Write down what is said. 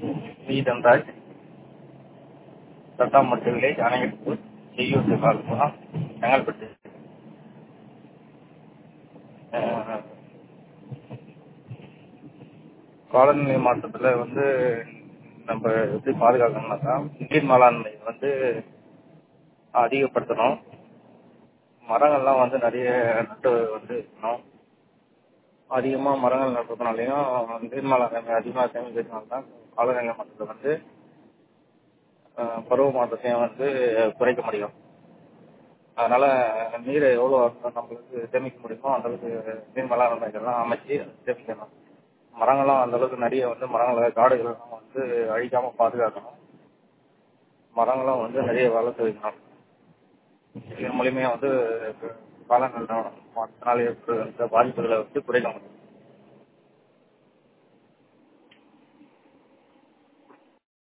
we Dhanraj Thattamattu village Anaiyappur Cheyyur taluk Chengalpattu அஹ், காலநிலை மாற்றத்தில் வந்து நம்ம எப்படி பாதுகாக்கணும்னாக்கா நீர் மேலாண்மை வந்து அதிகப்படுத்தணும் மரங்கள்லாம் வந்து நிறைய நட்டு வந்து இருக்கணும் அதிகமாக மரங்கள் நடுறதுனாலையும் நீர் மேலாண்மை அதிகமாக சேமிக்கிறதுனால தான் காலநிலை மாற்றத்தை வந்து அஹ், பருவ மாற்றத்தையும் வந்து குறைக்க முடியும் அதனால நீரை எவ்வளோ நம்மளுக்கு சேமிக்க முடியுமோ அந்த அளவுக்கு நீர் மேலாண்மை இதெல்லாம் அமைச்சு சேமிக்கணும் மரங்கள்லாம் அந்த அளவுக்கு நிறைய வந்து மரங்களை காடுகள்லாம் வந்து அழிக்காம பாதுகாக்கணும் மரங்களும் வந்து நிறைய வளர்த்து வைக்கணும் இதன் மூலியமா வந்து காலநிலை மாற்றத்தினால ஏற்படுகிற பாதிப்புகளை வந்து குறைக்க முடியும்